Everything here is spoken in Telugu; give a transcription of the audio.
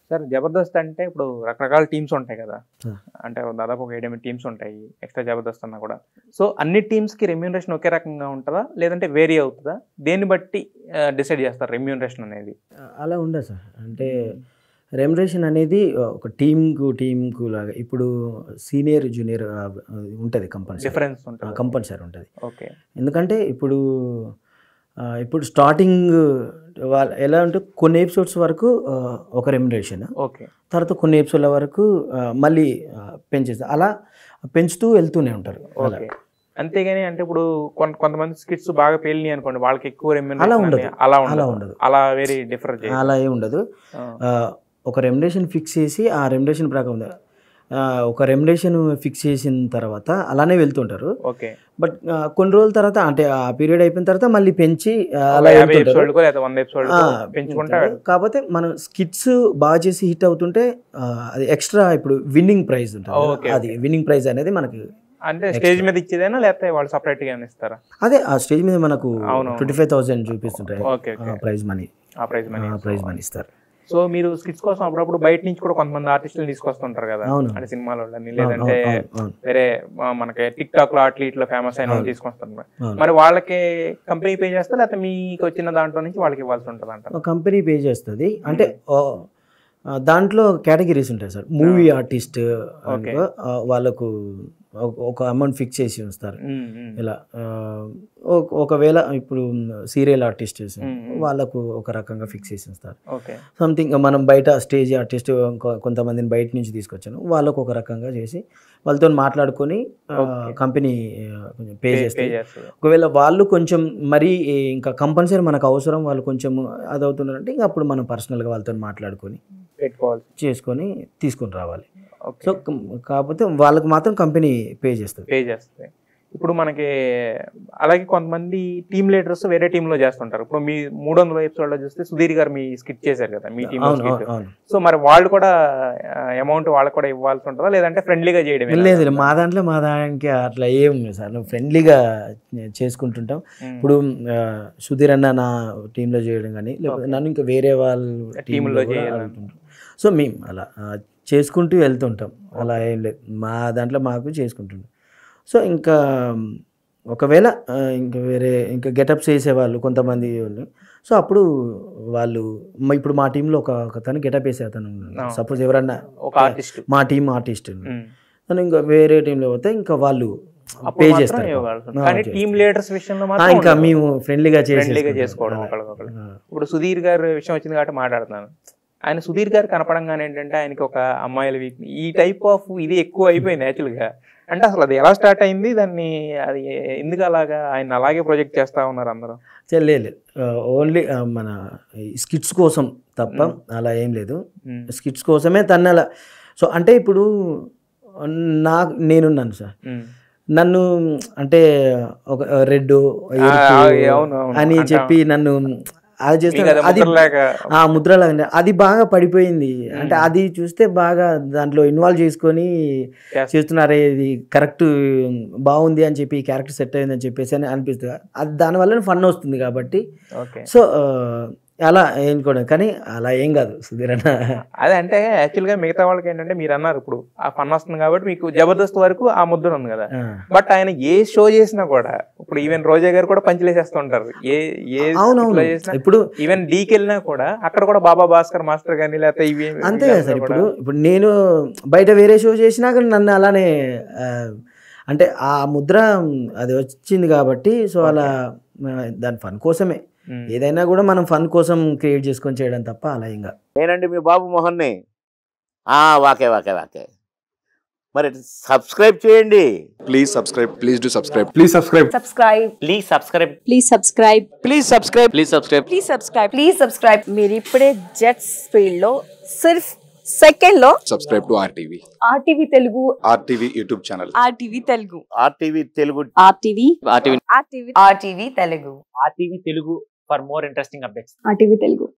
సార్ జబర్దస్త్ అంటే ఇప్పుడు రకరకాల టీమ్స్ ఉంటాయి కదా ఆ. అంటే దాదాపు ఒక ఏడెనిమిది టీమ్స్ ఉంటాయి ఎక్స్ట్రా జబర్దస్త్ అన్నా కూడా సో అన్ని టీమ్స్ కి రెమ్యూనరేషన్ ఒకే రకంగా ఉంటుందా లేదంటే వేరీ అవుతుందా దేన్ని బట్టి డిసైడ్ చేస్తారు రెమ్యూనరేషన్ అనేది అలా ఉండదు సార్ అంటే రెమ్యునరేషన్ అనేది ఒక టీంకు టీంకు లాగా ఇప్పుడు సీనియర్ జూనియర్ ఉంటుంది కంపల్సరీ డిఫరెన్స్ ఉంటుంది కంపల్సరీ ఉంటుంది ఓకే ఎందుకంటే ఇప్పుడు ఆ, ఇప్పుడు స్టార్టింగ్ వాళ్ళ ఎలా అంటే కొన్ని ఎపిసోడ్స్ వరకు ఆ, ఒక రెమ్యునరేషన్ ఓకే తర్వాత కొన్ని ఎపిసోడ్ల వరకు ఆ, మళ్ళీ ఆ, పెంచేస్తారు అలా పెంచుతూ వెళ్తూనే ఉంటారు అలా. ఓకే అంతేగాని అంటే ఇప్పుడు కొంత కొంతమంది స్కిట్స్ బాగా పేలినాయి అనుకోండి వాళ్ళకి ఎక్కువ అలా రెమ్యూనరేషన్ ఉండదు. అని అలా అలా ఉండదు ఉండదు అలా వేరే డిఫర్ అలా ఏం ఉండదు ఆ, ఒక రెమ్యునరేషన్ ఫిక్స్ చేసి ఆ రెమ్యునరేషన్ ప్రకారం ఆ, ఒక రెమ్యునరేషన్ ఫిక్స్ చేసిన తర్వాత అలానే వెళ్తుంటారు ఓకే బట్ ఆ, కొన్ని రోజుల తర్వాత అంటే ఆ పీరియడ్ అయిపోయిన తర్వాత మళ్ళీ పెంచి ఆ, ఒక అలా యాభై వెళ్తుంటారు ఎపిసోడ్ లేదా వంద ఎపిసోడ్ ఆ, పెంచుకుంటా ఉంటారు. కాకపోతే మనం స్కిట్స్ బాగా చేసి హిట్ అవుతుంటే ఆ, అది ఎక్స్ట్రా ఇప్పుడు విన్నింగ్ ప్రైజ్ ఉంటుంది కదా, ఓకే, అది విన్నింగ్ ప్రైజ్ అనేది మనకి అంటే స్టేజ్ మీద ఇచ్చేదేనా లేకపోతే వాళ్ళు సపరేట్ గా ఏమైనా ఇస్తారా అదే ఆ స్టేజ్ మీద మనకు అవును. ట్వంటీ ఫైవ్ థౌసండ్ చూపిస్తుంటాయి ఓకే ఓకే ప్రైజ్ మనీ ఆ ప్రైజ్ మనీ ప్రైజ్ మనీ ఇస్తారు సో మీరు స్కిట్స్ కోసం అప్పుడప్పుడు బయట నుంచి కూడా కొంతమంది ఆర్టిస్టులు తీసుకొస్తుంటారు కదా అవును. అంటే సినిమాలో వాళ్ళని అవును, లేదంటే అవును, అవును, వేరే ఆ, మనకి టిక్ టాక్ లో అట్లా ఇట్లా ఫేమస్ అయిన వాళ్ళు తీసుకొస్తారు అవును. మరి వాళ్ళకి కంపెనీ పే చేస్తా లేకపోతే మీకు వచ్చిన దాంట్లో నుంచి వాళ్ళకి ఇవ్వాల్సి ఉంటుంది అంటారు ఒక కంపెనీ పే చేస్తుంది అంటే ఓ, ఆ, దాంట్లో కేటగిరీస్ ఉంటాయి సార్ మూవీ ఆర్టిస్ట్ ఓకే. వాళ్ళకు ఒక- ఒక అమౌంట్ ఫిక్స్ చేసి ఉంచుతారు ఇలా ఆ, ఒక- ఒకవేళ ఇప్పుడు సీరియల్ ఆర్టిస్ట్ వాళ్ళకు ఒక రకంగా ఫిక్స్ చేసి ఉంచుతారు ఓకే సంథింగ్ మనం బయట స్టేజ్ ఆర్టిస్ట్ కొంతమందిని బయట నుంచి తీసుకొచ్చాను వాళ్ళకు ఒక రకంగా చేసి వాళ్ళతో మాట్లాడుకొని Okay. కంపెనీ కొంచెం పే పే చేస్తారు చేస్తుంది ఒకవేళ వాళ్ళు కొంచెం మరీ ఇంకా కంపల్సరీ మనకు అవసరం వాళ్ళు కొంచెం అది అవుతున్నారంటే ఇంకా అప్పుడు మనం పర్సనల్గా వాళ్ళతో మాట్లాడుకొని పెట్టుకోవాల్సి చేసుకొని తీసుకొని రావాలి ఓకే సో కం- కాకపోతే వాళ్ళకి మాత్రం కంపెనీ పే చేస్తుంది పే చేస్తుంది ఇప్పుడు మనకి అలాగే కొంతమంది టీమ్ లీడర్స్ వేరే టీమ్ లో చేస్తుంటారు ఇప్పుడు మీ మూడు వందల ఎపిసోడ్ లో చూస్తే సుధీర్ గారు మీ స్కిట్ చేశారు కదా మీ టీమ్ అవును అవును అవును సో మరి వాళ్ళు కూడా అమౌంట్ వాళ్ళకి కూడా ఇవ్వాల్సి ఉంటుందా లేదంటే ఫ్రెండ్లీగా చేయడం లేదు లేదు, మా దాంట్లో మా దానికి అట్లా ఏం లేదు సార్ ఫ్రెండ్లీగా చేసుకుంటుంటాం ఇప్పుడు ఆ, సుధీర్ అన్న నా టీంలో చేయడం కానీ లేకపోతే నన్ను ఇంకా వేరే వాళ్ళ టీంలో టీంలో కూడా చేయాలని. అడుగుతుంటాం. సో మేము అలా ఆ, చేసుకుంటూ వెళ్తుంటాం అలా ఏం లేదు మా దాంట్లో మాకు చేసుకుంటుంటాం సో ఇంకా ఒకవేళ ఆ, ఇంకా వేరే ఇంకా గెటప్స్ వేసేవాళ్ళు కొంతమంది వాళ్ళు సో అప్పుడు వాళ్ళు మ- ఇప్పుడు మా టీంలో ఒక అతను గెటప్ వేసే అతను అవును. సపోజ్ ఎవరన్నా ఒక ఆర్టిస్ట్ మా టీం ఆర్టిస్ట్ తను ఇంకా వేరే టీంలో పోతే ఇంకా వాళ్ళు పే చేస్తారు ఆ, కానీ చేస్తారు. టీమ్ లీడర్స్ విషయంలో ఆ, మాత్రం ఇంకా ఉండదు. మేము ఫ్రెండ్లీగా చేసి ఫ్రెండ్లీగా చేసుకోవడం ఒకళ్ళకొకళ్ళు ఇప్పుడు సుధీర్ గారి విషయం వచ్చింది కాబట్టి మాట్లాడుతున్నాను ఆయన సుధీర్ గారు కనపడంగానే ఏంటంటే ఆయనకి ఒక అమ్మాయిల వీక్ ఈ టైప్ ఆఫ్ ఇది ఎక్కువ అయిపోయింది యాక్చువల్ గా అంటే అసలు అది ఎలా స్టార్ట్ అయింది దాన్ని అది ఎందుకు అలాగా ఆయన అలాగే ప్రొజెక్ట్ చేస్తా ఉన్నారు అందరూ లేదు ఓన్లీ మన స్కిట్స్ కోసం తప్ప అలా ఏం లేదు ఉమ్, స్కిట్స్ కోసమే తను అలా సో అంటే ఇప్పుడు నా నేనున్నాను సార్ ఉమ్. నన్ను అంటే ఒక రెడ్ ఆ, అవును, అవును. అని అంటాం. చెప్పి నన్ను అది మీకు చేస్తే అది అది ముద్రలాగా ఆ ముద్రలాగా అది బాగా పడిపోయింది అంటే అది చూస్తే బాగా దాంట్లో ఇన్వాల్వ్ చేసుకొని చేస్తా. చేస్తున్నారే ఇది కరెక్ట్ బాగుంది అని చెప్పి క్యారెక్టర్ సెట్ అయింది అని చెప్పేసి అని అనిపిస్తుంది అది దానివల్ల ఫన్ వస్తుంది కాబట్టి ఓకే సో ఆ, అలా ఏం కూడా కానీ అలా ఏం కాదు సుధీర్ అన్న అదే అంటే యాక్చువల్ గా మిగతా వాళ్ళకి ఏంటంటే మీరు అన్నారు ఇప్పుడు ఆ ఫన్ వస్తుంది కాబట్టి మీకు జబర్దస్త్ వరకు ఆ ముద్ర ఉంది కదా ఆ. బట్ ఆయన ఏ షో చేసినా కూడా ఇప్పుడు ఈవెన్ రోజా గారు కూడా పంచలేసేస్తుంటారు ఏ ఏ అవునవును skit లో చేసినా ఇప్పుడు ఈవెన్ డీకి వెళ్ళినా కూడా అక్కడ కూడా బాబా భాస్కర్ మాస్టర్ కానీ లేకపోతే ఇవి అంతే కదా సార్ ఇప్పుడు ఇప్పుడు నేను బయట వేరే షో చేసినా కానీ నన్ను అలానే ఆ, అంటే ఆ ముద్ర అది వచ్చింది కాబట్టి సో అలా ఆ, దాని ఫన్ కోసమే ఏదైనా కూడా మనం ఫన్ కోసం క్రియేట్ చేసుకొని చేయడం తప్ప అలా ఇంకా నేనండి మీ బాబు మోహన్ని ఆ, వాకే వాకే వాకే మరి సబ్స్క్రైబ్ చేయండి Please subscribe. Please do subscribe. Please subscribe. subscribe please subscribe please subscribe please subscribe please subscribe please subscribe please subscribe మీరు ఇప్పుడే జెట్స్ ఫీల్డ్ లో సిర్ఫ్ సెకండ్ లో Subscribe to RTV. R T V Telugu RTV YouTube channel. R T V Telugu R T V Telugu R T V R T V R T V R T V Telugu RTV Telugu for more interesting updates R T V Telugu